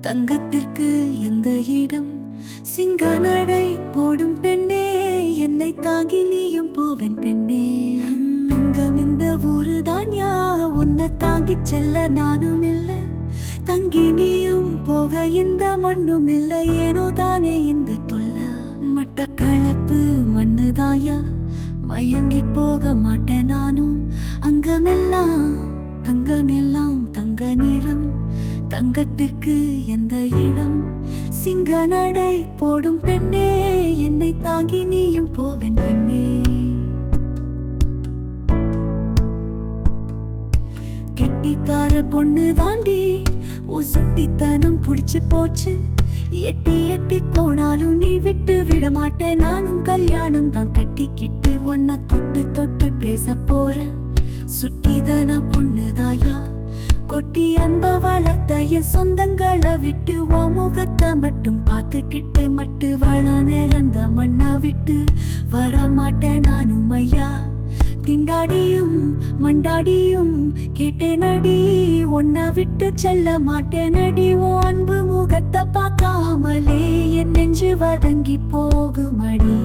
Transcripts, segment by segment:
தங்கத்திற்கு எந்த இடம் சிங்க நடை போடும் பெண்ணே என்னை தாங்கி நீயும் போவன் பெண்ணே தங்கம் இந்த ஊருதான் யா உன்னை தாங்கிச் செல்ல நானும் இல்லை தங்கி நீயும் போக இந்த மண்ணும் இல்லை ஏனோ தானே இந்த தொல்ல மட்டக்களப்பு மண்ணுதாயா மயங்கி போக மாட்டேன் நானும் அங்கமெல்லாம் தங்கமெல்லாம் தங்க நிறம் தங்கத்துக்கு எந்த இடம் சிங்க நடை போடும் பெண்ணே என்னை தாங்கி நீயும் போவேன் பெண்ணே கெட்டிக்கார பொண்ணு தாண்டி உன் சுட்டித்தனம் புடிச்சு போச்சு எட்டி எட்டி போனாலும் நீ விட்டு விட மாட்டேன் நானும் கல்யாணம் தான் கட்டிக்கிட்டு ஒன்ன தொட்டு தொட்டு பேச போறேன் சுட்டிதன பொண்ணுதாயா கொட்டி அன்ப வளர்த்த என் சொந்தங்களை விட்டு உன் முகத்தை மட்டும் பார்த்துக்கிட்டு மட்டு வள நிறந்த மண்ணை விட்டு வர மாட்டேன் நானும் ஐயா திண்டாடியும் மண்டாடியும் கேட்டேனடி உன்னை விட்டு செல்ல மாட்டேனடி உன் அன்பு முகத்தை பார்க்காமலே என் நெஞ்சு வதங்கி போகுமடி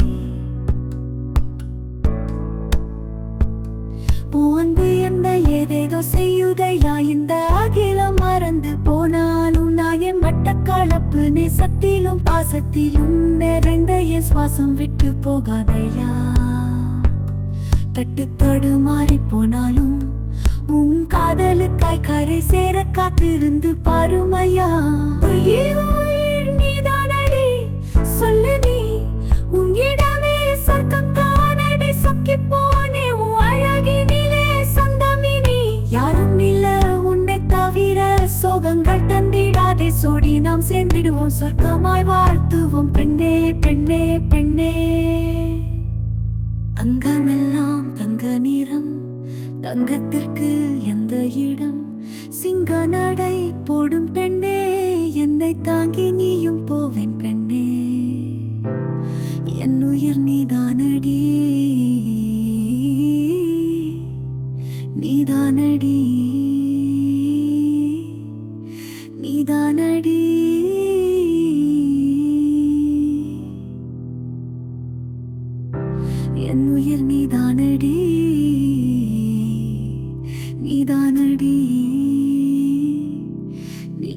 உன் அன்பு என்ன ஏதேதோ செய்யுதையா இந்த அகிலம் மறந்து போனாலும் நான் என் மட்டக்களப்பு நேசத்திலும் பாசத்திலும் நிறைந்த என் சுவாசம் விட்டு போகாதையா தட்டு தடுமாறி போனாலும் உன் காதலுக்காய் கரை சேர காத்திருந்து பாருமையா உயிர் உயிர் நீதானடி சொல்லு நீ உன்னிடமே சொர்க்கம் தானடி சொக்கி போனே உன் அழகினிலே சொந்தமினி யாரும் இல்ல உன்னை தவிர சோகங்கள் தந்திடாதே சோடி நாம் சேர்ந்திடுவோம் சொர்க்கமாய் வாழ்த்துவோம் பெண்ணே பெண்ணே பெண்ணே அங்கமெல்லாம் தங்க நிறம் தங்கத்திற்கு எந்த இடம் சிங்க நடை போடும் பெண்ணே என்னை தாங்கி நீயும் போவேன் பெண்ணே என் உயிர் நீதானடி